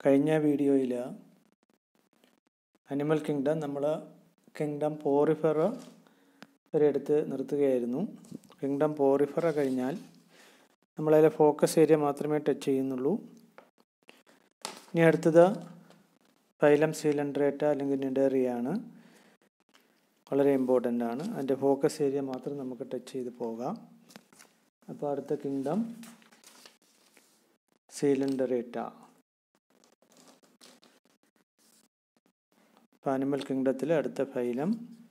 കഴിഞ്ഞ വീഡിയോയിൽ animal kingdom നമ്മൾ കിങ്ഡം പോറിഫെറ വരെ എടുത്ത് നിർത്തുകയായിരുന്നു കിങ്ഡം പോറിഫെറ കഴിഞ്ഞാൽ നമ്മളതിലെ ഫോക്കസ് ഏരിയ മാത്രമേ ടച്ച് ചെയ്യുന്നുള്ളൂ ഇനി അടുത്തത് ഫൈലം സീലൻഡ്രേറ്റ അല്ലെങ്കിൽ നിഡേറിയാണ് വളരെ ഇമ്പോർട്ടൻ്റ് ആണ് അതിൻ്റെ ഫോക്കസ് ഏരിയ മാത്രം നമുക്ക് ടച്ച് ചെയ്ത് പോകാം അപ്പോൾ അടുത്ത കിങ്ഡം സീലൻഡറേറ്റ അപ്പോൾ അനിമൽ കിങ്ഡത്തിലെ അടുത്ത phylum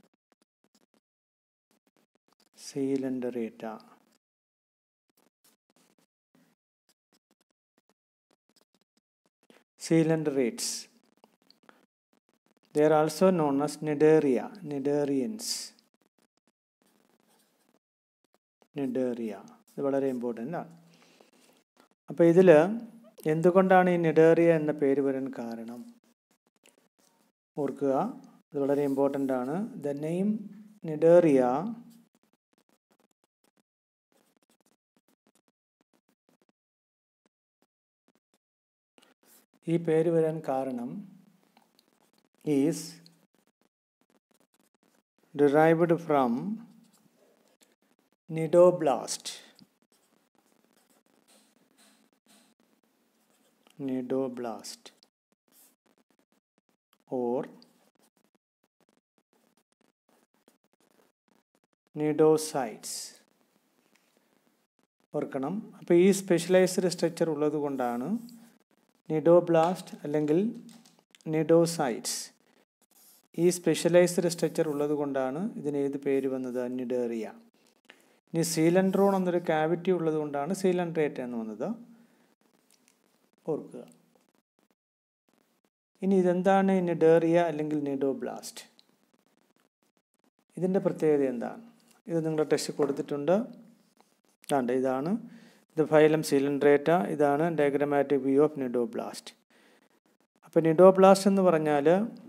coelenterata coelenterates they are also known as nidaria nidarians cnidaria ഇത് വളരെ ഇമ്പോർട്ടൻ്റ് ആണ് അപ്പോൾ ഇതിൽ എന്തുകൊണ്ടാണ് ഈ നിഡേറിയ എന്ന പേര് വരാൻ കാരണം ഓർക്കുക ഇത് വളരെ ഇമ്പോർട്ടൻ്റ് ആണ് ദ നെയിം നിഡേറിയ ഈ പേര് വരാൻ കാരണം is derived from nidoblast nidoblast or cnidocytes ഓർക്കണം അപ്പോൾ ഈ സ്പെഷ്യലൈസ്ഡ് സ്ട്രക്ചർ ഉള്ളത് കൊണ്ടാണ് നിഡോബ്ലാസ്റ്റ് അല്ലെങ്കിൽ നിഡോസൈറ്റ്സ് ഈ സ്പെഷ്യലൈസ്ഡ് സ്ട്രക്ചർ ഉള്ളത് കൊണ്ടാണ് ഇതിന് ഏത് പേര് വന്നത് നിഡേറിയ ഇനി സീലൻഡ്രോൺ എന്നൊരു ക്യാവിറ്റി ഉള്ളത് കൊണ്ടാണ് സീലൻഡ്രേറ്റ് എന്ന് വന്നത് ഓർക്കുക ഇനി ഇതെന്താണ് നിഡേറിയ അല്ലെങ്കിൽ നിഡോബ്ലാസ്റ്റ് ഇതിൻ്റെ പ്രത്യേകത എന്താണ് ഇത് നിങ്ങളുടെ ടെസ്റ്റ് കൊടുത്തിട്ടുണ്ട് കണ്ട ഇതാണ് ഇത് ഫൈലം സീലൻഡ്രേറ്റ ഇതാണ് ഡയഗ്രമാറ്റിക് വ്യൂ ഓഫ് നിഡോബ്ലാസ്റ്റ് അപ്പോൾ നിഡോബ്ലാസ്റ്റ് എന്ന് പറഞ്ഞാൽ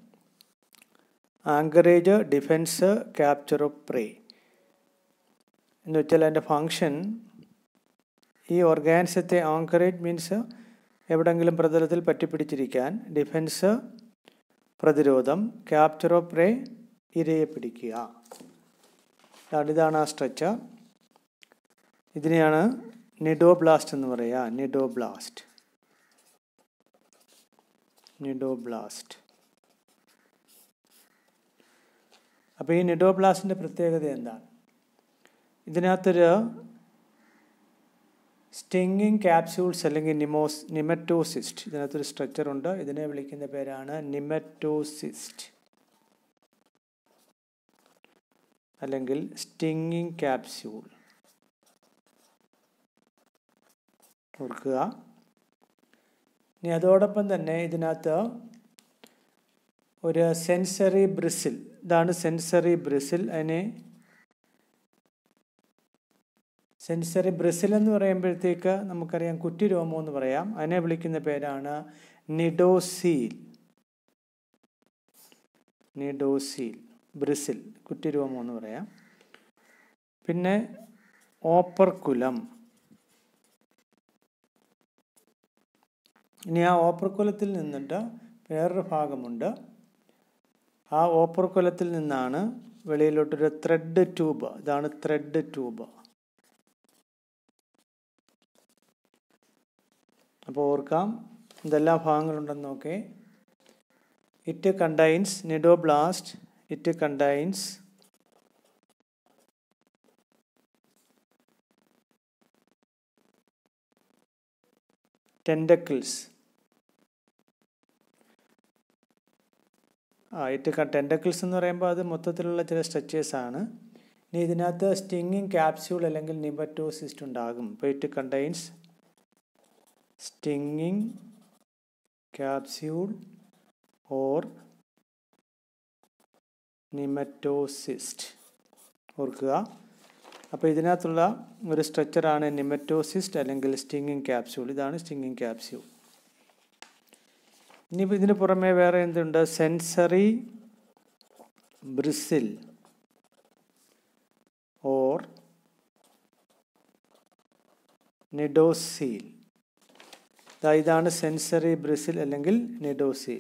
anchorage defence capture of prey എന്ന് വെച്ചാൽ അതിൻ്റെ ഫങ്ഷൻ ഈ ഓർഗാനിസത്തെ ആങ്കറേജ് മീൻസ് എവിടെങ്കിലും പ്രതലത്തിൽ പറ്റിപ്പിടിച്ചിരിക്കാൻ ഡിഫെൻസ് പ്രതിരോധം ക്യാപ്ചർ ഓഫ് പ്രേ ഇരയെ പിടിക്കുക ഇതാണ് ആ സ്ട്രക്ചർ ഇതിനെയാണ് നിഡോബ്ലാസ്റ്റ് എന്ന് പറയുക നിഡോബ്ലാസ്റ്റ് നിഡോബ്ലാസ്റ്റ് അപ്പോൾ ഈ നിഡോബ്ലാസ്റ്റിൻ്റെ പ്രത്യേകത എന്താണ് ഇതിനകത്തൊരു സ്റ്റിങ്ങിങ് ക്യാപ്സ്യൂൾസ് അല്ലെങ്കിൽ നിമോസ് നിമറ്റോസിസ്റ്റ് ഇതിനകത്തൊരു സ്ട്രക്ചർ ഉണ്ട് ഇതിനെ വിളിക്കുന്ന പേരാണ് നിമറ്റോസിസ്റ്റ് അല്ലെങ്കിൽ സ്റ്റിങ്ങിങ് ക്യാപ്സ്യൂൾ ഓർക്കുക ഇനി അതോടൊപ്പം തന്നെ ഇതിനകത്ത് ഒരു സെൻസറി ബ്രിസിൽ ഇതാണ് സെൻസറി ബ്രിസിൽ അതിനെ സെൻസറി ബ്രിസിൽ എന്ന് പറയുമ്പോഴത്തേക്ക് നമുക്കറിയാം കുറ്റിരോമം എന്ന് പറയാം അതിനെ വിളിക്കുന്ന പേരാണ് നിഡോസീൽ നിഡോസീൽ ബ്രിസിൽ കുറ്റിരോമം എന്ന് പറയാം പിന്നെ ഓപ്പർക്കുലം ഇനി ആ ഓപ്പർക്കുലത്തിൽ നിന്നിട്ട് വേറൊരു ഭാഗമുണ്ട് ആ ഓപ്പർക്കുലത്തിൽ നിന്നാണ് വെളിയിലോട്ടൊരു ത്രെഡ് ട്യൂബ് ഇതാണ് ത്രെഡ് ട്യൂബ് അപ്പോൾ ഓർക്കാം ഇതെല്ലാം ഭാഗങ്ങളുണ്ടെന്ന് നോക്കേ it contains cnidoblast it contains tentacles ആ ഇറ്റ് ടെൻഡക്കിൾസ് എന്ന് പറയുമ്പോൾ അത് മൊത്തത്തിലുള്ള ചില സ്ട്രക്ചേഴ്സ് ആണ് ഇനി ഇതിനകത്ത് സ്റ്റിങ്ങിങ് ക്യാപ്സ്യൂൾ അല്ലെങ്കിൽ നിമറ്റോസിസ്റ്റ് ഉണ്ടാകും അപ്പോൾ it contains stinging capsule or nematocyst ഓർക്കുക അപ്പോൾ ഇതിനകത്തുള്ള ഒരു സ്ട്രക്ചറാണ് നിമറ്റോസിസ്റ്റ് അല്ലെങ്കിൽ സ്റ്റിങ്ങിങ് ക്യാപ്സ്യൂൾ ഇതാണ് സ്റ്റിങ്ങിങ് ക്യാപ്സ്യൂൾ ഇനിയിപ്പോൾ ഇതിന് പുറമെ വേറെ എന്തുണ്ട് സെൻസറി ബ്രിസിൽ ഓർ നിഡോസീൽ ദാ ഇതാണ് സെൻസറി ബ്രിസിൽ അല്ലെങ്കിൽ നെഡോസിൽ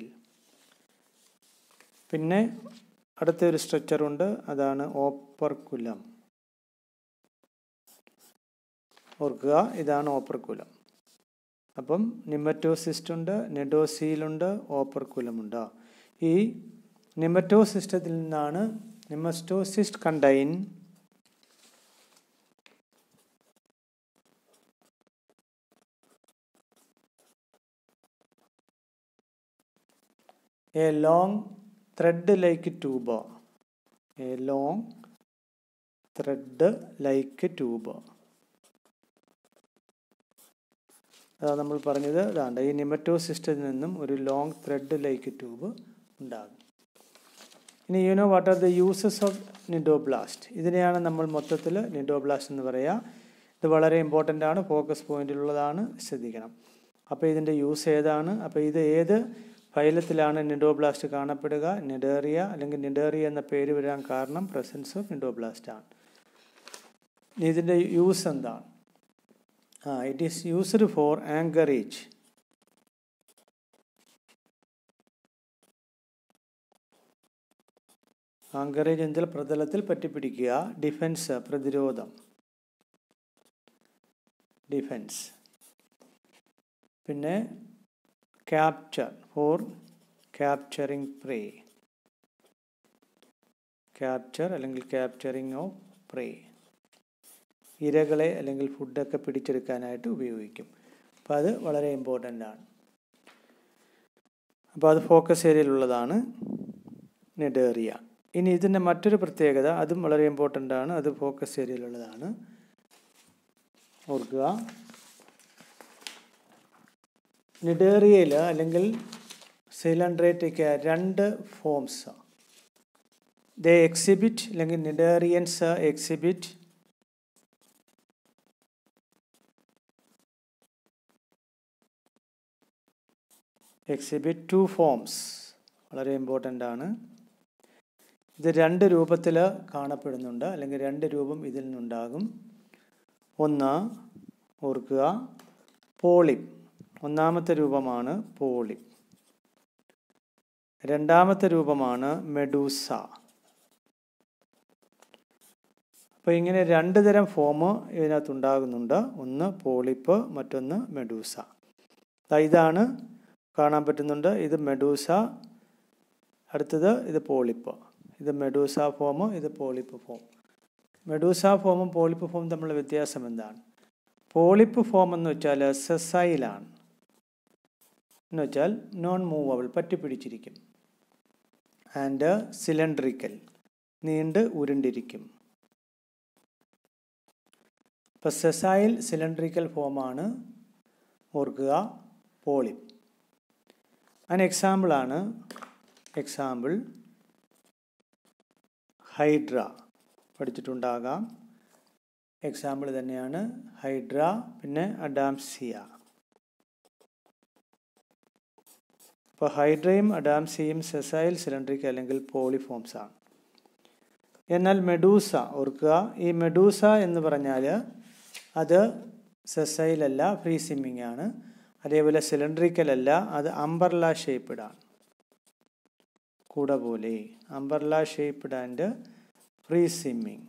പിന്നെ അടുത്ത ഒരു സ്ട്രക്ചറുണ്ട് അതാണ് ഓപ്പർക്കുലം ഓർക്കുക ഇതാണ് ഓപ്പർക്കുലം അപ്പം നിമറ്റോസിസ്റ്റ് ഉണ്ട് നെഡോസീലുണ്ട് ഓപ്പർക്കുലമുണ്ട് ഈ നിമറ്റോസിസ്റ്റത്തിൽ നിന്നാണ് nematocyst contain a long thread like tube a long thread like tube അതാണ് നമ്മൾ പറഞ്ഞത് ഇതാണ്ട് ഈ നിമറ്റോസിസ്റ്റത്തിൽ നിന്നും ഒരു ലോങ് ത്രെഡ് ലൈക്ക് ട്യൂബ് ഉണ്ടാകും ഇനി you know what are the uses of cnidoblast ഇതിനെയാണ് നമ്മൾ മൊത്തത്തിൽ നിഡോബ്ലാസ്റ്റ് എന്ന് പറയുക ഇത് വളരെ ഇമ്പോർട്ടൻ്റ് ആണ് ഫോക്കസ് പോയിന്റിലുള്ളതാണ് ശ്രദ്ധിക്കണം അപ്പോൾ ഇതിൻ്റെ യൂസ് ഏതാണ് അപ്പോൾ ഇത് ഏത് ഫൈലത്തിലാണ് നിഡോബ്ലാസ്റ്റ് കാണപ്പെടുക നിഡേറിയ അല്ലെങ്കിൽ നിഡേറിയ എന്ന പേര് വരാൻ കാരണം പ്രസൻസ് ഓഫ് നിഡോബ്ലാസ്റ്റ് ആണ് ഇനി ഇതിൻ്റെ യൂസ് എന്താണ് ആ it is used for anchorage anchorage എന്നാൽ പ്രതലത്തിൽ പറ്റിപ്പിടിക്കുക ഡിഫൻസ് പ്രതിരോധം ഡിഫൻസ് പിന്നെ capture for capturing prey capture അല്ലെങ്കിൽ ക്യാപ്ചറിങ് ഓഫ് പ്രേ ഇരകളെ അല്ലെങ്കിൽ ഫുഡൊക്കെ പിടിച്ചെടുക്കാനായിട്ട് ഉപയോഗിക്കും അപ്പോൾ അത് വളരെ ഇമ്പോർട്ടൻ്റ് ആണ് അപ്പോൾ അത് ഫോക്കസ് ഏരിയയിലുള്ളതാണ് നെഡേറിയ ഇനി ഇതിൻ്റെ മറ്റൊരു പ്രത്യേകത അതും വളരെ ഇമ്പോർട്ടൻ്റ് ആണ് അത് ഫോക്കസ് ഏരിയയിലുള്ളതാണ് ഓർക്കുക നിഡേറിയയിൽ അല്ലെങ്കിൽ സിലൻഡ്രേറ്റയ്ക്ക് രണ്ട് ഫോംസ് ദ എക്സിബിറ്റ് അല്ലെങ്കിൽ cnidarians exhibit exhibit two forms വളരെ ഇമ്പോർട്ടൻ്റ് ആണ് ഇത് രണ്ട് രൂപത്തിൽ കാണപ്പെടുന്നുണ്ട് അല്ലെങ്കിൽ രണ്ട് രൂപം ഇതിൽ നിന്നുണ്ടാകും ഒന്ന് ഓർക്കുക പോളിപ്പ് ഒന്നാമത്തെ രൂപമാണ് പോളിപ്പ് രണ്ടാമത്തെ രൂപമാണ് മെഡൂസ അപ്പോൾ ഇങ്ങനെ രണ്ട് തരം ഫോം ഇതിനകത്ത് ഉണ്ടാകുന്നുണ്ട് ഒന്ന് പോളിപ്പ് മറ്റൊന്ന് മെഡൂസ ഇതാണ് കാണാൻ പറ്റുന്നുണ്ട് ഇത് മെഡൂസ അടുത്തത് ഇത് പോളിപ്പ് ഇത് മെഡൂസ ഫോം ഇത് പോളിപ്പ് ഫോം മെഡൂസ ഫോമും പോളിപ്പ് ഫോമും തമ്മിലുള്ള വ്യത്യാസം എന്താണ് പോളിപ്പ് ഫോം എന്ന് വെച്ചാൽ സെസൈലാണ് എന്ന് വെച്ചാൽ നോൺ മൂവബിൾ പറ്റിപ്പിടിച്ചിരിക്കും ആൻഡ് സിലിണ്ടറിക്കൽ നീണ്ട് ഉരുണ്ടിരിക്കും ഇപ്പം സെസൈൽ സിലിണ്ടറിക്കൽ ഫോമാണ് ഓർക്കുക പോളിപ്പ് അതിന് എക്സാമ്പിളാണ് എക്സാമ്പിൾ ഹൈഡ്ര പഠിച്ചിട്ടുണ്ടാകാം എക്സാമ്പിൾ തന്നെയാണ് ഹൈഡ്ര പിന്നെ അഡാംസിയ അപ്പോൾ ഹൈഡ്രയും അഡാംസിയും സെസൈൽ സിലിണ്ടറിക് അല്ലെങ്കിൽ പോളിഫോംസ് ആണ് എന്നാൽ മെഡൂസ ഓർക്കുക ഈ മെഡൂസ എന്ന് പറഞ്ഞാൽ അത് സെസൈലല്ല ഫ്രീ സ്വിമ്മിങ് ആണ് അതേപോലെ സിലിണ്ടറിക്കൽ അല്ല അത് അംബർല ഷേപ്പ്ഡ് ആണ് കൂട പോലെ umbrella shaped and free swimming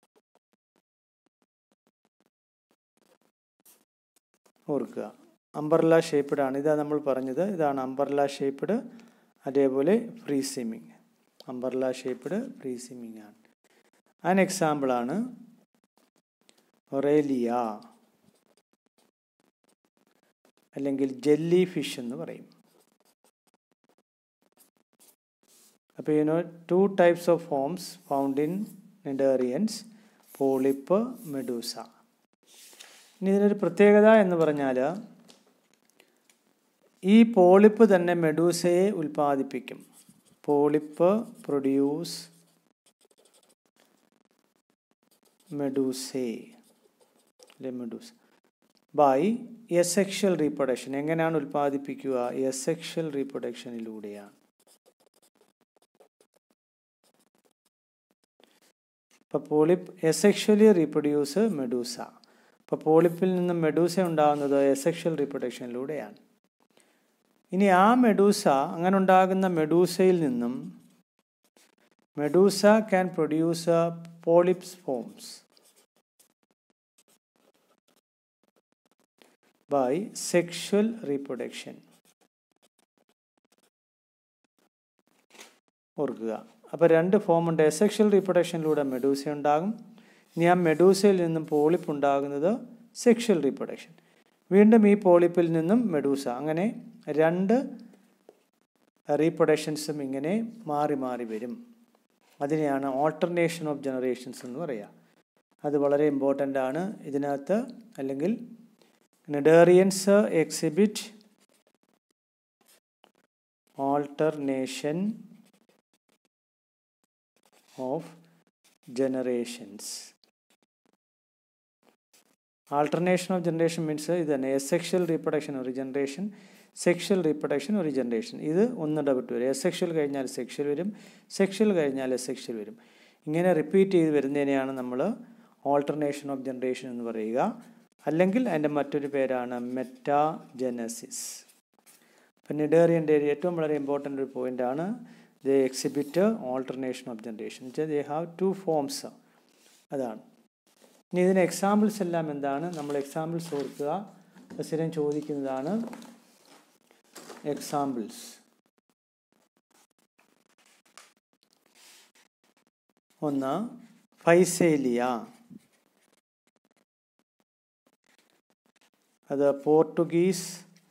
ഓർക്കുക അംബർല ഷേപ്പ്ഡ് ആണ് ഇതാ നമ്മൾ പറഞ്ഞത് ഇതാണ് അംബർല ഷേപ്പ്ഡ് അതേപോലെ free swimming umbrella shaped free swimming ആണ് അതിന് എക്സാമ്പിളാണ് ഒറേലിയ അല്ലെങ്കിൽ ജെല്ലി ഫിഷ് എന്ന് പറയും അപ്പോൾ you know two types of forms found in cnidarians polyp medusa ഇനി ഇതിനൊരു പ്രത്യേകത എന്ന് പറഞ്ഞാൽ ഈ പോളിപ്പ് തന്നെ മെഡൂസയെ ഉൽപ്പാദിപ്പിക്കും പോളിപ്പ് പ്രൊഡ്യൂസ് മെഡൂസേ അല്ലെ മെഡൂസ് ബൈ എസെക്ഷൽ റീപ്രൊഡക്ഷൻ എങ്ങനെയാണ് ഉൽപ്പാദിപ്പിക്കുക എസെക്ഷൽ റീപ്രൊഡക്ഷനിലൂടെയാണ് ഇപ്പോൾ പോളിപ്പ് എസെക്ഷലി റീപ്രൊഡ്യൂസ് മെഡൂസ അപ്പോൾ പോളിപ്പിൽ നിന്നും മെഡൂസ ഉണ്ടാകുന്നത് എസെക്ഷൽ റീപ്രൊഡക്ഷനിലൂടെയാണ് ഇനി ആ മെഡൂസ അങ്ങനെ ഉണ്ടാകുന്ന മെഡൂസയിൽ നിന്നും medusa can produce polyps forms by sexual reproduction ഓർക്കുക അപ്പോൾ രണ്ട് ഫോം ഉണ്ട് എസെക്ഷൽ റീപ്രൊഡക്ഷനിലൂടെ മെഡൂസ ഉണ്ടാകും ഇനി ആ മെഡൂസയിൽ നിന്നും പോളിപ്പ് ഉണ്ടാകുന്നത് സെക്ഷൽ റീപ്രൊഡക്ഷൻ വീണ്ടും ഈ പോളിപ്പിൽ നിന്നും മെഡൂസ അങ്ങനെ രണ്ട് റീപ്രൊഡക്ഷൻസും ഇങ്ങനെ മാറി മാറി വരും അതിനെയാണ് ഓൾട്ടർനേഷൻ ഓഫ് ജനറേഷൻസ് എന്ന് പറയുക അത് വളരെ ഇമ്പോർട്ടൻ്റ് ആണ് ഇതിനകത്ത് അല്ലെങ്കിൽ cnidarians exhibit alternation of generations alternation of generation means ഇത് തന്നെ എസെക്ഷൽ റീപ്രൊഡക്ഷൻ ഒരു ജനറേഷൻ സെക്ഷൽ റീപ്രൊഡക്ഷൻ ഒരു ജനറേഷൻ ഇത് ഒന്ന് ഡബിട്ട് വരും എസെക്ഷൽ കഴിഞ്ഞാൽ സെക്ഷൽ വരും സെക്ഷൽ കഴിഞ്ഞാൽ എസെക്ഷൽ വരും ഇങ്ങനെ റിപ്പീറ്റ് ചെയ്ത് വരുന്നതിനെയാണ് നമ്മൾ ഓൾട്ടർനേഷൻ ഓഫ് ജനറേഷൻ എന്ന് പറയുക അല്ലെങ്കിൽ അതിൻ്റെ മറ്റൊരു പേരാണ് മെറ്റാജനസിസ് അപ്പം നിഡേറിയൻ്റെ ഏറ്റവും വളരെ ഇമ്പോർട്ടൻ്റ് ഒരു പോയിൻ്റാണ് the exhibit alternation of generation they have two forms അതാണ് ഇനി ഇതിന് എക്സാമ്പിൾസ് എല്ലാം എന്താണ് നമ്മൾ എക്സാമ്പിൾസ് ഓർക്കുക സ്ഥിരം ചോദിക്കുന്നതാണ് എക്സാമ്പിൾസ് ഒന്ന് ഫൈസേലിയ അത് പോർട്ടുഗീസ്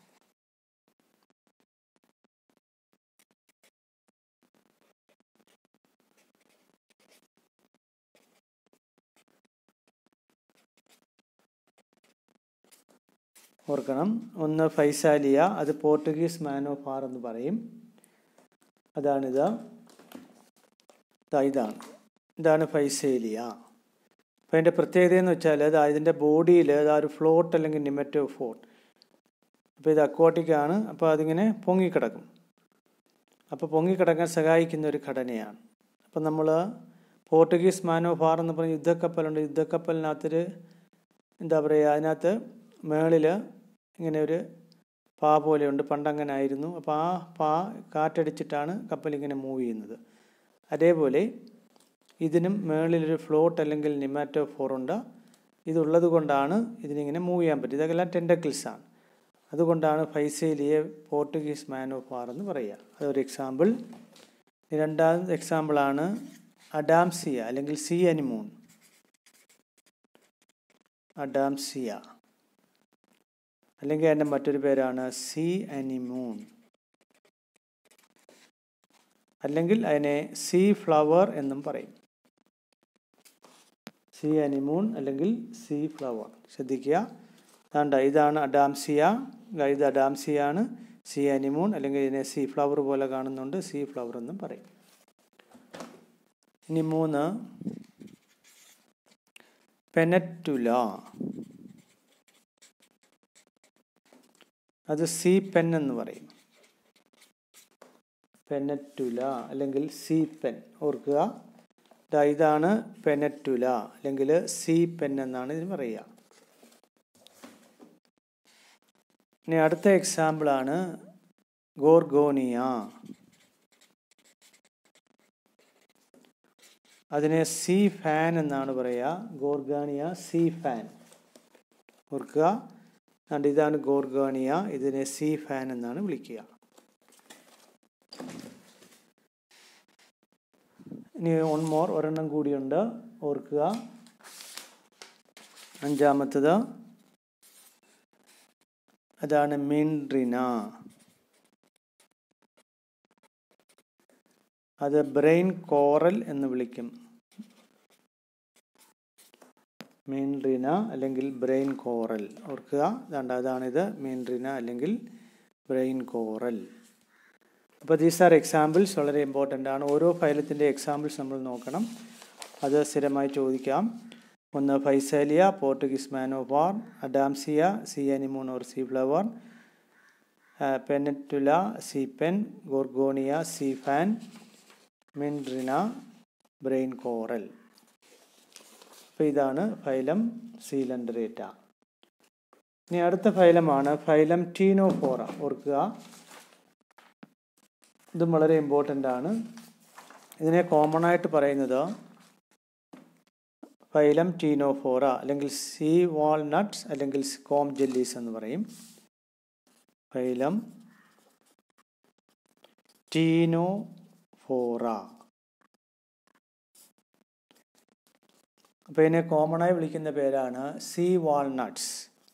ഓർക്കണം ഒന്ന് ഫൈസാലിയ അത് പോർട്ടുഗീസ് മാനോഫാർ എന്ന് പറയും അതാണിത് ദാ ഇതാണ് ഇതാണ് ഫൈസേലിയ അപ്പം അതിൻ്റെ പ്രത്യേകത എന്ന് വെച്ചാൽ അത് അതിൻ്റെ ബോഡിയിൽ അത് ഒരു ഫ്ലോട്ട് അല്ലെങ്കിൽ നിമറ്റോ ഫോട്ട് അപ്പോൾ ഇത് അക്വാട്ടിക് ആണ് അപ്പോൾ അതിങ്ങനെ പൊങ്ങിക്കിടക്കും അപ്പോൾ പൊങ്ങിക്കിടക്കാൻ സഹായിക്കുന്ന ഒരു ഘടനയാണ് അപ്പം നമ്മൾ പോർട്ടുഗീസ് മാനോഫാർ എന്ന് പറഞ്ഞ യുദ്ധക്കപ്പലുണ്ട് യുദ്ധക്കപ്പലിനകത്തൊരു എന്താ പറയുക അതിനകത്ത് മേളിൽ ഇങ്ങനെ ഒരു പാ പോലെയുണ്ട് പണ്ടങ്ങനെ ആയിരുന്നു അപ്പോൾ ആ പാ കാറ്റടിച്ചിട്ടാണ് കപ്പൽ ഇങ്ങനെ മൂവ് ചെയ്യുന്നത് അതേപോലെ ഇതിനും മേളിലൊരു ഫ്ലോട്ട് അല്ലെങ്കിൽ നിമാറ്റോ ഫോറുണ്ട് ഇതുള്ളത് കൊണ്ടാണ് ഇതിനിങ്ങനെ മൂവ് ചെയ്യാൻ പറ്റും ഇതെല്ലാം ടെൻഡക്കിൾസാണ് അതുകൊണ്ടാണ് ഫൈസേലിയെ പോർട്ടുഗീസ് മാൻ ഓഫ് വാർ എന്ന് പറയുക അതൊരു എക്സാമ്പിൾ രണ്ടാമത് എക്സാമ്പിളാണ് അഡാംസിയ അല്ലെങ്കിൽ സി അനിമൂൺ അഡാംസിയ അല്ലെങ്കിൽ അതിൻ്റെ മറ്റൊരു പേരാണ് സി അനിമൂൺ അല്ലെങ്കിൽ അതിനെ സീ ഫ്ലവർ എന്നും പറയും സി അനിമൂൺ അല്ലെങ്കിൽ സീ ഫ്ലവർ ശ്രദ്ധിക്കുക വേണ്ട ഇതാണ് അഡാംസിയ ഇത് അഡാംസിയാണ് സി അനിമൂൺ അല്ലെങ്കിൽ ഇതിനെ സീ ഫ്ലവർ പോലെ കാണുന്നുണ്ട് സീ ഫ്ലവർ എന്നും പറയും ഇനി മൂന്ന് പെനറ്റുല അത് സീ പെൻ എന്ന് പറയും പെനറ്റുല അല്ലെങ്കിൽ സീ പെൻ ഓർക്കുക ദാ ഇതാണ് പെനറ്റുല അല്ലെങ്കിൽ സീ പെൻ എന്നാണ് ഇതിന് പറയുക ഇനി അടുത്ത എക്സാമ്പിളാണ് ഗോർഗോണിയ അതിനെ സീ ഫാൻ എന്നാണ് പറയുക ഗോർഗാണിയ സീ ഫാൻ ഓർക്കുക അതുകൊണ്ട് ഇതാണ് ഗോർഗാണിയ ഇതിനെ സീ ഫാൻ എന്നാണ് വിളിക്കുക ഇനി വൺ മോർ ഒരെണ്ണം കൂടിയുണ്ട് ഓർക്കുക അഞ്ചാമത്തത് അതാണ് മിൻഡ്രിന അത് ബ്രെയിൻ കോറൽ എന്ന് വിളിക്കും മീൻഡ്രിന അല്ലെങ്കിൽ ബ്രെയിൻ കോറൽ ഓർക്കുക അതാണ്ട് അതാണിത് മീൻഡ്രിന അല്ലെങ്കിൽ ബ്രെയിൻ കോറൽ അപ്പോൾ ദീസ് ആർ എക്സാമ്പിൾസ് വളരെ ഇമ്പോർട്ടൻ്റ് ആണ് ഓരോ ഫൈലത്തിൻ്റെ എക്സാമ്പിൾസ് നമ്മൾ നോക്കണം അത് സ്ഥിരമായി ചോദിക്കാം ഒന്ന് physalia Portuguese man of war adamsia sea anemone or sea flower pennatula sea pen gorgonia sea fan meandrina brain coral അപ്പോൾ ഇതാണ് ഫൈലം സീലൻഡറേറ്റ ഇനി അടുത്ത ഫൈലമാണ് ഫൈലം ടീനോഫോറ ഓർക്കുക ഇതും വളരെ ഇമ്പോർട്ടൻ്റ് ആണ് ഇതിനെ കോമൺ ആയിട്ട് പറയുന്നത് ഫൈലം ടീനോഫോറ അല്ലെങ്കിൽ സീ വാൾനട്ട്സ് അല്ലെങ്കിൽ കോം ജെല്ലീസ് എന്ന് പറയും ഫൈലം ടീനോഫോറ അപ്പോൾ ഇതിനെ കോമൺ ആയി വിളിക്കുന്ന പേരാണ് സീ വാൾനട്ട്സ്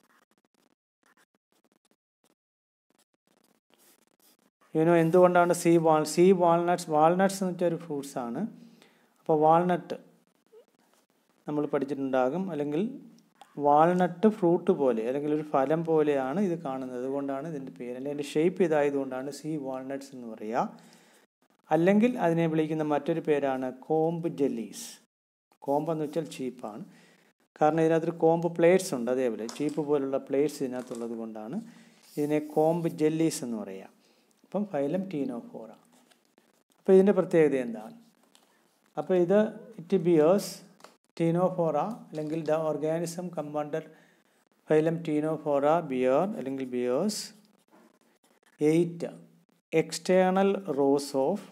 യുനോ എന്തുകൊണ്ടാണ് സീ വാൾ സീ വാൾനട്ട്സ് വാൾനട്ട്സ് എന്ന് വെച്ചാൽ ഒരു ഫ്രൂട്ട്സ് ആണ് അപ്പോൾ വാൾനട്ട് നമ്മൾ പഠിച്ചിട്ടുണ്ടാകും അല്ലെങ്കിൽ വാൾനട്ട് ഫ്രൂട്ട് പോലെ അല്ലെങ്കിൽ ഒരു ഫലം പോലെയാണ് ഇത് കാണുന്നത് അതുകൊണ്ടാണ് ഇതിൻ്റെ പേര് അല്ലെങ്കിൽ അതിൻ്റെ ഷേപ്പ് ഇതായതുകൊണ്ടാണ് സീ വാൾനട്ട്സ് എന്ന് പറയുക അല്ലെങ്കിൽ അതിനെ വിളിക്കുന്ന മറ്റൊരു പേരാണ് കോമ്പ് ജെല്ലീസ് കോമ്പ് എന്ന് വെച്ചാൽ ചീപ്പാണ് കാരണം ഇതിനകത്തൊരു കോമ്പ് പ്ലേറ്റ്സ് ഉണ്ട് അതേപോലെ ചീപ്പ് പോലുള്ള പ്ലേറ്റ്സ് ഇതിനകത്തുള്ളത് കൊണ്ടാണ് ഇതിനെ കോമ്പ് ജെല്ലീസ് എന്ന് പറയുക അപ്പം ഫൈലം ടീനോഫോറ അപ്പോൾ ഇതിൻ്റെ പ്രത്യേകത എന്താണ് അപ്പോൾ ഇത് ഇറ്റ് ബിയേഴ്സ് ടീനോഫോറ അല്ലെങ്കിൽ the organism compounder phylum ctenophora bear അല്ലെങ്കിൽ bears eight external rows of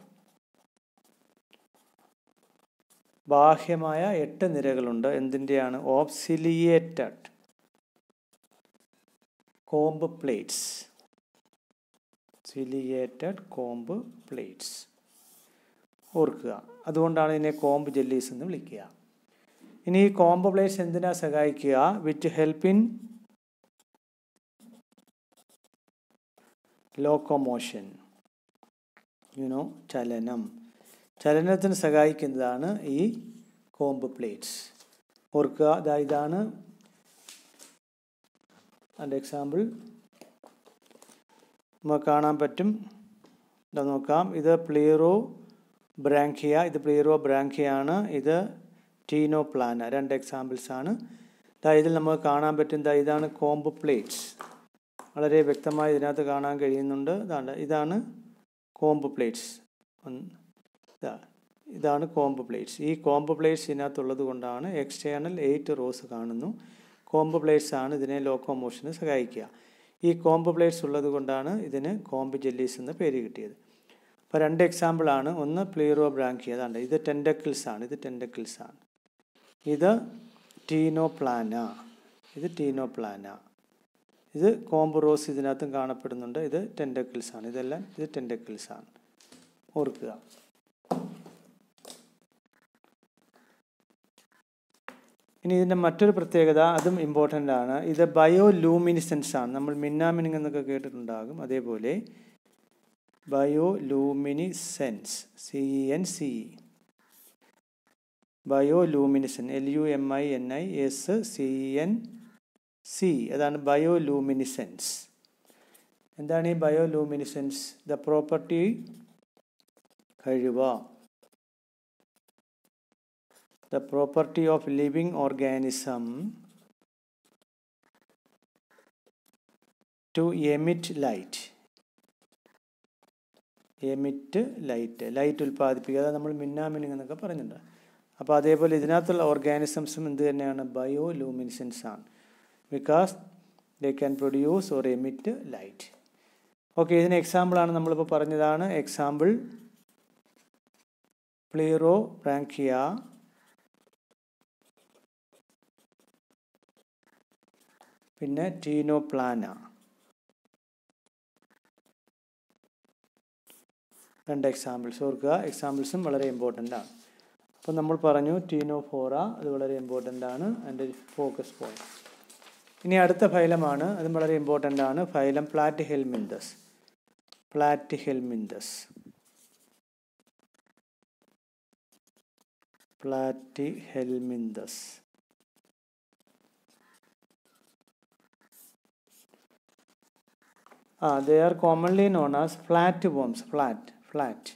ബാഹ്യമായ എട്ട് നിരകളുണ്ട് എന്തിൻ്റെയാണ് of ciliated comb plates ciliated comb plates ഓർക്കുക അതുകൊണ്ടാണ് ഇതിനെ കോമ്പ് ജെല്ലീസ് എന്ന് വിളിക്കുക ഇനി ഈ കോമ്പ് പ്ലേറ്റ്സ് എന്തിനാ സഹായിക്കുക which help in locomotion you know ചലനം ചലനത്തിന് സഹായിക്കുന്നതാണ് ഈ കോമ്പ് പ്ലേറ്റ്സ് ഓർക്കുക അതാ ഇതാണ് അതിൻ്റെ എക്സാമ്പിൾ നമുക്ക് കാണാൻ പറ്റും ഇതാ നോക്കാം ഇത് പ്ലീറോ ബ്രാങ്കിയ ഇത് പ്ലീറോ ബ്രാങ്കിയാണ് ഇത് ടീനോ പ്ലാന രണ്ട് എക്സാമ്പിൾസ് ആണ് ദാ ഇതിൽ നമുക്ക് കാണാൻ പറ്റും ദാ ഇതാണ് കോമ്പ് പ്ലേറ്റ്സ് വളരെ വ്യക്തമായി ഇതിനകത്ത് കാണാൻ കഴിയുന്നുണ്ട് ഇതാണ് ഇതാണ് കോമ്പ് പ്ലേറ്റ്സ് ഇതാ ഇതാണ് കോമ്പ് പ്ലേറ്റ്സ് ഈ കോമ്പ് പ്ലേറ്റ്സ് ഇതിനകത്തുള്ളത് കൊണ്ടാണ് എക്സ്റ്റേണൽ എയ്റ്റ് റോസ് കാണുന്നു കോമ്പ് പ്ലേറ്റ്സ് ആണ് ഇതിനെ ലോക്കോമോഷന് സഹായിക്കുക ഈ കോമ്പ് പ്ലേറ്റ്സ് ഉള്ളത് കൊണ്ടാണ് ഇതിന് കോമ്പ് ജെല്ലീസ് എന്ന പേര് കിട്ടിയത് അപ്പോൾ രണ്ട് എക്സാമ്പിളാണ് ഒന്ന് പ്ലീറോ ബ്രാങ്കി അതാണ് ഇത് ടെൻഡക്കിൾസ് ആണ് ഇത് ടെൻഡക്കിൾസ് ആണ് ഇത് ടീനോ പ്ലാന ഇത് ടീനോ പ്ലാന ഇത് കോമ്പ് റോസ് ഇതിനകത്തും കാണപ്പെടുന്നുണ്ട് ഇത് ടെൻഡക്കിൾസ് ആണ് ഇതെല്ലാം ഇത് ടെൻഡക്കിൾസ് ആണ് ഓർക്കുക ഇനി ഇതിൻ്റെ മറ്റൊരു പ്രത്യേകത അതും ഇമ്പോർട്ടൻ്റ് ആണ് ഇത് ബയോ ലൂമിനിസെൻസ് ആണ് നമ്മൾ മിന്നാമിനിങ് എന്നൊക്കെ കേട്ടിട്ടുണ്ടാകും അതേപോലെ bioluminescence C N C bioluminescence L U M I N I S C N C അതാണ് ബയോ ലൂമിനിസെൻസ് എന്താണ് ഈ ബയോ ലൂമിനിസെൻസ് ദ പ്രോപ്പർട്ടി കഴിവ് the property of living organism to emit light emit light light ഉൽപ്പാദിപ്പിക്കുക അതായത് നമ്മൾ മിന്നാമിനിങ് എന്നൊക്കെ പറഞ്ഞിട്ടുണ്ട് അപ്പോൾ അതേപോലെ ഇതിനകത്തുള്ള ഓർഗാനിസംസും എന്ത് തന്നെയാണ് ബയോ ലൂമിനിസൻസ് ആണ് because they can produce or emit light okay ഇതിന് എക്സാമ്പിളാണ് നമ്മളിപ്പോൾ പറഞ്ഞതാണ് എക്സാമ്പിൾ പ്ലീറോ പ്രാങ്കിയ പിന്നെ ടീനോ പ്ലാന രണ്ട് എക്സാമ്പിൾസ് ഓർക്കുക എക്സാമ്പിൾസും വളരെ ഇമ്പോർട്ടൻ്റ് ആണ് അപ്പോൾ നമ്മൾ പറഞ്ഞു ടീനോ ഫോറ അത് വളരെ ഇമ്പോർട്ടൻ്റ് ആണ് അതിൻ്റെ ഫോക്കസ് പോയിന്റ് ഇനി അടുത്ത ഫൈലമാണ് അതും വളരെ ഇമ്പോർട്ടൻ്റ് ആണ് phylum platyhelminthes platyhelminthes platyhelminthes ആ they are commonly known as flat worms flat flat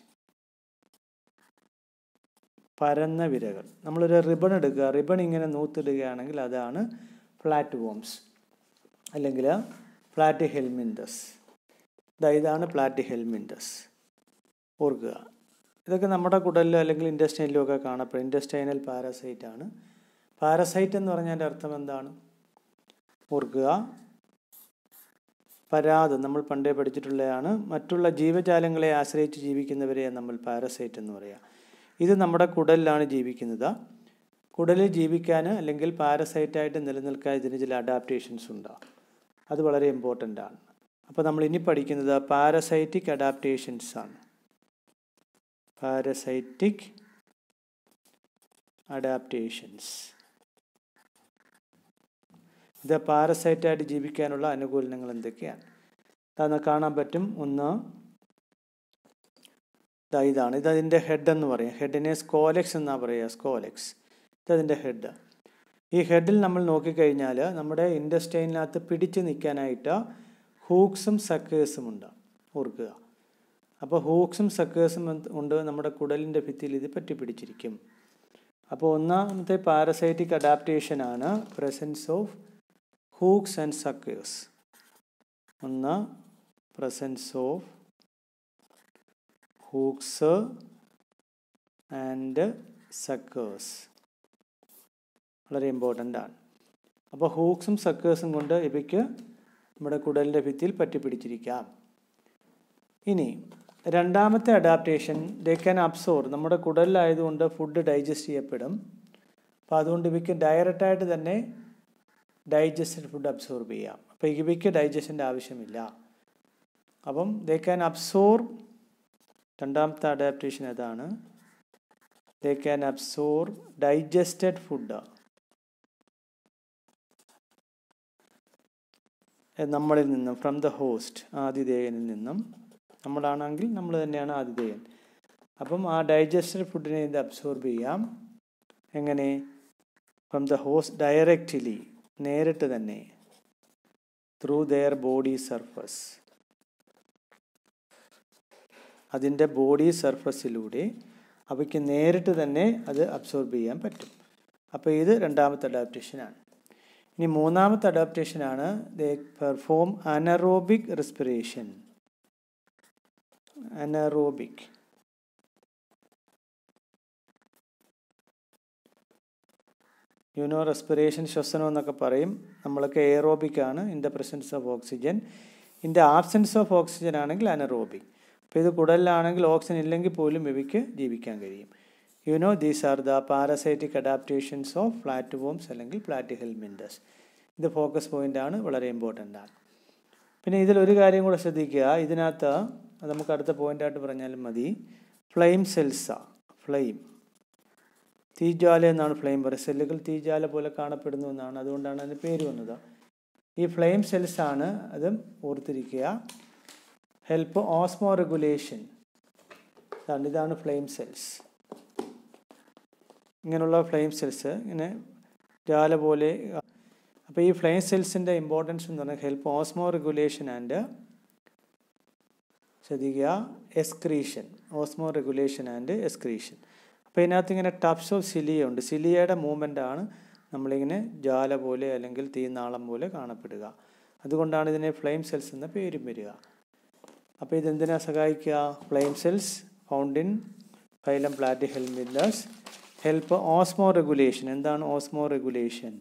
പരന്ന വിരകൾ നമ്മളൊരു റിബൺ എടുക്കുക റിബൺ ഇങ്ങനെ നൂത്തിടുകയാണെങ്കിൽ അതാണ് ഫ്ലാറ്റ് വോംസ് അല്ലെങ്കിൽ ഫ്ലാറ്റ് ഹെൽമിൻഡസ് ഇതാണ് ഫ്ലാറ്റ് ഹെൽമിൻഡസ് ഓർക്കുക ഇതൊക്കെ നമ്മുടെ കുടലിലോ അല്ലെങ്കിൽ ഇൻഡസ്റ്റൈനിലോ ഒക്കെ കാണപ്പെടും ഇൻഡസ്റ്റൈനൽ പാരസൈറ്റ് ആണ് പാരസൈറ്റ് എന്ന് പറഞ്ഞതിൻ്റെ അർത്ഥം എന്താണ് ഓർക്കുക പരാത് നമ്മൾ പണ്ടേ പഠിച്ചിട്ടുള്ളതാണ് മറ്റുള്ള ജീവജാലങ്ങളെ ആശ്രയിച്ച് ജീവിക്കുന്നവരെ നമ്മൾ പാരസൈറ്റ് എന്ന് പറയുക ഇത് നമ്മുടെ കുടലിലാണ് ജീവിക്കുന്നത് കുടലിൽ ജീവിക്കാൻ അല്ലെങ്കിൽ പാരസൈറ്റായിട്ട് നിലനിൽക്കാൻ ഇതിന് ചില അഡാപ്റ്റേഷൻസ് ഉണ്ട് അത് വളരെ ഇമ്പോർട്ടൻ്റ് ആണ് അപ്പോൾ നമ്മൾ ഇനി പഠിക്കുന്നത് പാരസൈറ്റിക് അഡാപ്റ്റേഷൻസ് ആണ് പാരസൈറ്റിക് അഡാപ്റ്റേഷൻസ് ഇത് പാരസൈറ്റായിട്ട് ജീവിക്കാനുള്ള അനുകൂലനങ്ങൾ എന്തൊക്കെയാണ് അതൊന്ന് കാണാൻ പറ്റും ഒന്ന് ദാ ഇതാണ് ഇതതിൻ്റെ ഹെഡ് എന്ന് പറയും ഹെഡിനെ സ്കോലെക്സ് എന്നാണ് പറയുക സ്കോലെക്സ് ഇതതിൻ്റെ ഹെഡ് ഈ ഹെഡിൽ നമ്മൾ നോക്കിക്കഴിഞ്ഞാൽ നമ്മുടെ ഇൻഡസ്റ്റൈനകത്ത് പിടിച്ചു നിൽക്കാനായിട്ട് ഹൂക്സും സക്കേഴ്സും ഉണ്ട് ഓർക്കുക അപ്പോൾ ഹൂക്സും സക്കേഴ്സും ഉണ്ട് നമ്മുടെ കുടലിൻ്റെ ഭിത്തിയിൽ ഇത് പറ്റി പിടിച്ചിരിക്കും അപ്പോൾ ഒന്നാമത്തെ പാരസൈറ്റിക് അഡാപ്റ്റേഷൻ ആണ് presence of hooks and suckers ഒന്ന് presence of hooks and suckers വളരെ ഇമ്പോർട്ടൻ്റ് ആണ് അപ്പോൾ ഹൂക്സും സക്കേഴ്സും കൊണ്ട് ഇവയ്ക്ക് നമ്മുടെ കുടലിൻ്റെ ഭിത്തിയിൽ പറ്റിപ്പിടിച്ചിരിക്കാം ഇനി രണ്ടാമത്തെ അഡാപ്റ്റേഷൻ ദേ ക്യാൻ അബ്സോർ നമ്മുടെ കുടലിലായതുകൊണ്ട് ഫുഡ് ഡൈജസ്റ്റ് ചെയ്യപ്പെടും അപ്പോൾ അതുകൊണ്ട് ഇവയ്ക്ക് ഡയറക്റ്റായിട്ട് തന്നെ ഡൈജസ്റ്റഡ് ഫുഡ് അബ്സോർബ് ചെയ്യാം അപ്പോൾ ഇവയ്ക്ക് ഡൈജഷൻ്റെ ആവശ്യമില്ല അപ്പം ദേ ക്യാൻ അബ്സോർബ് രണ്ടാമത്തെ അഡാപ്റ്റേഷൻ അതാണ് they can absorb digested food നമ്മളിൽ നിന്നും ഫ്രം ദ ഹോസ്റ്റ് ആതിഥേയനിൽ നിന്നും നമ്മളാണെങ്കിൽ നമ്മൾ തന്നെയാണ് ആതിഥേയൻ അപ്പം ആ ഡൈജസ്റ്റഡ് ഫുഡിനെ ഇത് അബ്സോർബ് ചെയ്യാം എങ്ങനെ ഫ്രം ദ ഹോസ്റ്റ് ഡയറക്റ്റ്ലി നേരിട്ട് തന്നെ ത്രൂ ദെയർ ബോഡി സർഫസ് അതിൻ്റെ ബോഡി സർഫസിലൂടെ അവയ്ക്ക് നേരിട്ട് തന്നെ അത് അബ്സോർബ് ചെയ്യാൻ പറ്റും അപ്പോൾ ഇത് രണ്ടാമത്തെ അഡാപ്റ്റേഷനാണ് ഇനി മൂന്നാമത്തെ അഡാപ്റ്റേഷനാണ് they perform anaerobic respiration anaerobic you know respiration ശ്വസനം എന്നൊക്കെ പറയും നമ്മളൊക്കെ എയറോബിക് ആണ് in the presence of oxygen in the absence of oxygen ആണെങ്കിൽ അനറോബിക് അപ്പോൾ ഇത് കുടലിലാണെങ്കിൽ ഓക്സിജൻ ഇല്ലെങ്കിൽ പോലും ഇവയ്ക്ക് ജീവിക്കാൻ കഴിയും you know these are the parasitic adaptations of flat worms അല്ലെങ്കിൽ പ്ലാറ്റി ഹെൽമിൻഡസ് ഇത് ഫോക്കസ് പോയിന്റ് ആണ് വളരെ ഇമ്പോർട്ടൻ്റ് ആണ് പിന്നെ ഇതിലൊരു കാര്യം കൂടെ ശ്രദ്ധിക്കുക ഇതിനകത്ത് അത് നമുക്ക് അടുത്ത പോയിന്റായിട്ട് പറഞ്ഞാലും മതി ഫ്ലെയിം സെൽസ ഫ്ലെയിം തീജ്വാല എന്നാണ് ഫ്ലെയിം പറയുക സെല്ലുകൾ തീജ്വാല പോലെ കാണപ്പെടുന്നു എന്നാണ് അതുകൊണ്ടാണ് അതിന് പേര് വന്നത് ഈ ഫ്ലെയിം സെൽസ് ആണ് അത് ഓർത്തിരിക്കുക ഹെൽപ്പ് ഓസ്മോ റെഗുലേഷൻ ഇതാണ് ഇതാണ് ഫ്ലെയിം സെൽസ് ഇങ്ങനെയുള്ള ഫ്ലെയിം സെൽസ് ഇങ്ങനെ ജാല പോലെ അപ്പോൾ ഈ ഫ്ലെയിം സെൽസിൻ്റെ ഇമ്പോർട്ടൻസ് എന്ന് പറഞ്ഞാൽ ഹെൽപ്പ് ഓസ്മോ റെഗുലേഷൻ ആൻഡ് ശ്രദ്ധിക്കുക excretion osmoregulation and excretion അപ്പോൾ ഇതിനകത്ത് ഇങ്ങനെ ടപ്സ് ഓഫ് സിലിയ ഉണ്ട് സിലിയയുടെ മൂവ്മെൻ്റ് ആണ് നമ്മളിങ്ങനെ ജാല പോലെ അല്ലെങ്കിൽ തീനാളം പോലെ കാണപ്പെടുക അതുകൊണ്ടാണ് ഇതിനെ ഫ്ലെയിം സെൽസ് എന്ന പേരും വരിക അപ്പോൾ ഇതെന്തിനാ സഹായിക്കുക flame cells found in phylum platyhelminthes help osmoregulation എന്താണ് ഓസ്മോ റെഗുലേഷൻ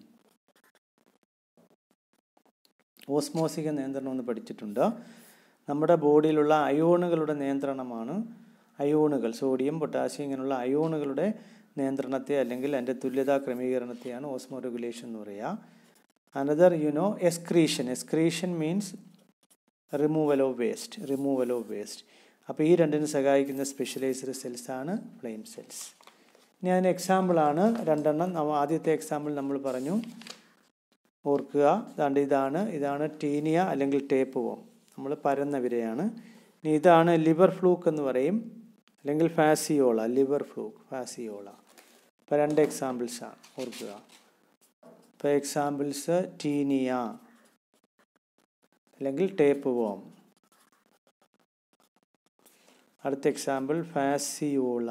ഓസ്മോസിക നിയന്ത്രണം എന്ന് പഠിച്ചിട്ടുണ്ട് നമ്മുടെ ബോഡിയിലുള്ള അയോണുകളുടെ നിയന്ത്രണമാണ് അയോണുകൾ സോഡിയം പൊട്ടാസ്യം ഇങ്ങനെയുള്ള അയോണുകളുടെ നിയന്ത്രണത്തെ അല്ലെങ്കിൽ അതിൻ്റെ തുല്യതാ ക്രമീകരണത്തെയാണ് ഓസ്മോ റെഗുലേഷൻ എന്ന് പറയുക another you know excretion excretion means removal of waste removal of waste അപ്പോൾ ഈ രണ്ടിനും സഹായിക്കുന്ന സ്പെഷ്യലൈസ്ഡ് സെൽസ് ആണ് ഫ്ലെയിം സെൽസ് ഇനി അതിന് എക്സാമ്പിളാണ് രണ്ടെണ്ണം ആദ്യത്തെ എക്സാമ്പിൾ നമ്മൾ പറഞ്ഞു ഓർക്കുക ഇതാണ്ട് ഇതാണ് ഇതാണ് ടീനിയ അല്ലെങ്കിൽ ടേപ്പ് വോം നമ്മൾ പരന്ന വിരയാണ് ഇനി ഇതാണ് ലിവർ ഫ്ലൂക്ക് എന്ന് പറയും അല്ലെങ്കിൽ ഫാസിയോള ലിവർ ഫ്ലൂക്ക് ഫാസിയോള ഇപ്പോൾ രണ്ട് എക്സാമ്പിൾസാണ് ഓർക്കുക ഇപ്പോൾ എക്സാമ്പിൾസ് ടീനിയ അല്ലെങ്കിൽ ടേപ്പ് വോം അടുത്ത എക്സാമ്പിൾ ഫാസിയോള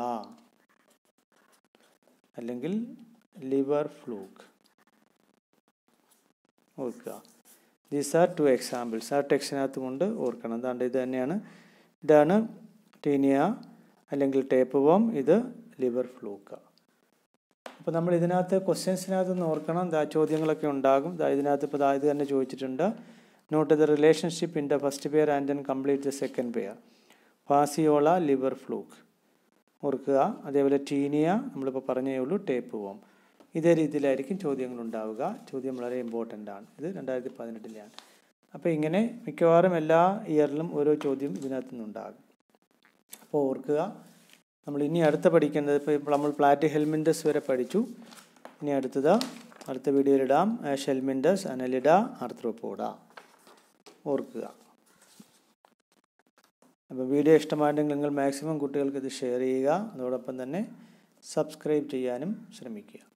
അല്ലെങ്കിൽ ലിവർ ഫ്ലൂക്ക് ഓർക്കുക ദീസ് ആർ ടു എക്സാമ്പിൾസ് ആ ടെക്സ്റ്റിനകത്ത് കൊണ്ട് ഓർക്കണം അതാണ്ട് ഇത് തന്നെയാണ് ഇതാണ് ടീനിയ അല്ലെങ്കിൽ ടേപ്പ് വോം ഇത് ലിവർ ഫ്ലൂക്ക് അപ്പോൾ നമ്മൾ ഇതിനകത്ത് ക്വസ്റ്റ്യൻസിനകത്ത് നിന്ന് ഓർക്കണം ദാ ചോദ്യങ്ങളൊക്കെ ഉണ്ടാകും ദാ ഇതിനകത്ത് ഇപ്പോൾ ദാ ഇത് തന്നെ ചോദിച്ചിട്ടുണ്ട് note the relationship in the first pair and then complete the second pair Fasciola liver fluke ഓർക്കുക അതേപോലെ ടീനിയ നമ്മളിപ്പോൾ പറഞ്ഞേ ഉള്ളൂ ടേപ്പ് വോം ഇതേ രീതിയിലായിരിക്കും ചോദ്യങ്ങൾ ഉണ്ടാവുക ചോദ്യം വളരെ ഇമ്പോർട്ടൻ്റ് ആണ് ഇത് രണ്ടായിരത്തി പതിനെട്ടിലെയാണ് അപ്പോൾ ഇങ്ങനെ മിക്കവാറും എല്ലാ ഇയറിലും ഓരോ ചോദ്യം ഇതിനകത്ത് നിന്നുണ്ടാകും അപ്പോൾ ഓർക്കുക നമ്മൾ ഇനി അടുത്ത പഠിക്കേണ്ടത് ഇപ്പോൾ നമ്മൾ പ്ലാറ്റ് ഹെൽമിൻഡസ് വരെ പഠിച്ചു ഇനി അടുത്തത് അടുത്ത വീഡിയോയിലിടാം ഷെൽമിൻഡസ് അനലിഡ ആർത്രോപോഡ ഓർക്കുക അപ്പോൾ വീഡിയോ ഇഷ്ടമായിട്ടുണ്ടെങ്കിൽ നിങ്ങൾ മാക്സിമം കുട്ടികൾക്ക് ഇത് ഷെയർ ചെയ്യുക അതോടൊപ്പം തന്നെ സബ്സ്ക്രൈബ് ചെയ്യാനും ശ്രമിക്കുക